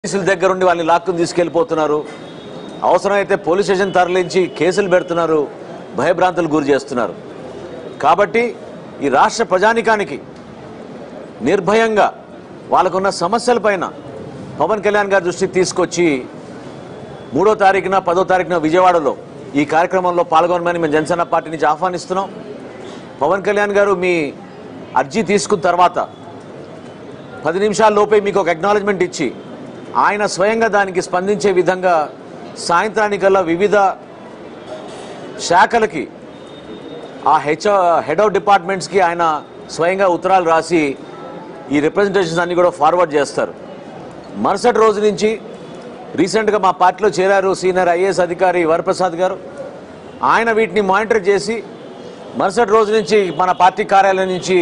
పోలీసుల దగ్గరుండి వాళ్ళని లాక్కుని తీసుకెళ్ళిపోతున్నారు అవసరమైతే పోలీస్ స్టేషన్ తరలించి కేసులు పెడుతున్నారు భయభ్రాంతులు గురి చేస్తున్నారు కాబట్టి ఈ రాష్ట్ర ప్రజానికానికి నిర్భయంగా వాళ్ళకున్న సమస్యలపైన పవన్ కళ్యాణ్ గారి దృష్టికి తీసుకొచ్చి మూడో తారీఖున పదో తారీఖున విజయవాడలో ఈ కార్యక్రమంలో పాల్గొనమని మేము జనసేన పార్టీ నుంచి ఆహ్వానిస్తున్నాం పవన్ కళ్యాణ్ గారు మీ అర్జీ తీసుకున్న తర్వాత పది నిమిషాల లోపే మీకు ఒక అక్నాలజ్మెంట్ ఇచ్చి ఆయన స్వయంగా దానికి స్పందించే విధంగా సాయంత్రానికల్లా వివిధ శాఖలకి ఆ హెచ్ హెడ్ ఆఫ్ డిపార్ట్మెంట్స్కి ఆయన స్వయంగా ఉత్తరాలు రాసి ఈ రిప్రజెంటేషన్స్ అన్ని కూడా ఫార్వర్డ్ చేస్తారు మరుసటి రోజు నుంచి రీసెంట్గా మా పార్టీలో చేరారు సీనియర్ ఐఏఎస్ అధికారి వరప్రసాద్ గారు ఆయన వీటిని మానిటర్ చేసి మరుసటి రోజు నుంచి మన పార్టీ కార్యాలయం నుంచి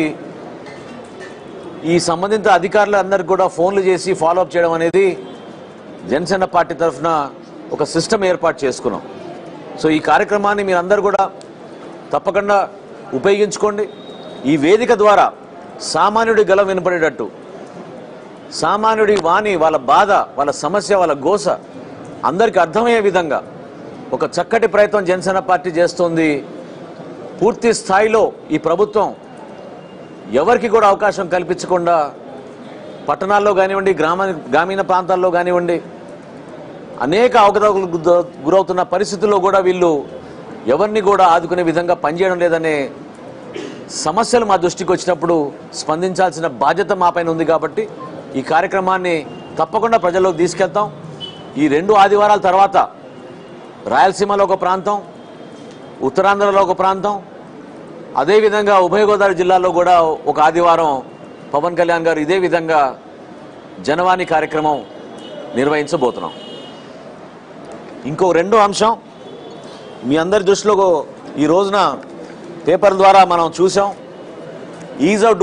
ఈ సంబంధిత అధికారులందరికీ కూడా ఫోన్లు చేసి ఫాలోఅప్ చేయడం అనేది జనసేన పార్టీ తరఫున ఒక సిస్టమ్ ఏర్పాటు చేసుకున్నాం సో ఈ కార్యక్రమాన్ని మీరందరూ కూడా తప్పకుండా ఉపయోగించుకోండి ఈ వేదిక ద్వారా సామాన్యుడి గల వినపడేటట్టు సామాన్యుడి వాణి వాళ్ళ బాధ వాళ్ళ సమస్య వాళ్ళ గోస అందరికీ అర్థమయ్యే విధంగా ఒక చక్కటి ప్రయత్నం జనసేన పార్టీ చేస్తోంది పూర్తి స్థాయిలో ఈ ప్రభుత్వం ఎవరికి కూడా అవకాశం కల్పించకుండా పట్టణాల్లో కానివ్వండి గ్రామ గ్రామీణ ప్రాంతాల్లో కానివ్వండి అనేక అవకతవకలకు గుర- గురవుతున్న పరిస్థితుల్లో కూడా వీళ్ళు ఎవరిని కూడా ఆదుకునే విధంగా పనిచేయడం లేదనే సమస్యలు మా దృష్టికి వచ్చినప్పుడు స్పందించాల్సిన బాధ్యత మా పైన ఉంది కాబట్టి ఈ కార్యక్రమాన్ని తప్పకుండా ప్రజల్లోకి తీసుకెళ్తాం ఈ రెండు ఆదివారాల తర్వాత రాయలసీమలో ఒక ప్రాంతం ఉత్తరాంధ్రలో ఒక ప్రాంతం అదేవిధంగా ఉభయ గోదావరి జిల్లాలో కూడా ఒక ఆదివారం పవన్ కళ్యాణ్ గారు ఇదే విధంగా జనవాణి కార్యక్రమం నిర్వహించబోతున్నాం ఇంకో రెండో అంశం మీ అందరి దృష్టిలో ఈ రోజున పేపర్ ద్వారా మనం చూసాం ఈజ్ ఆఫ్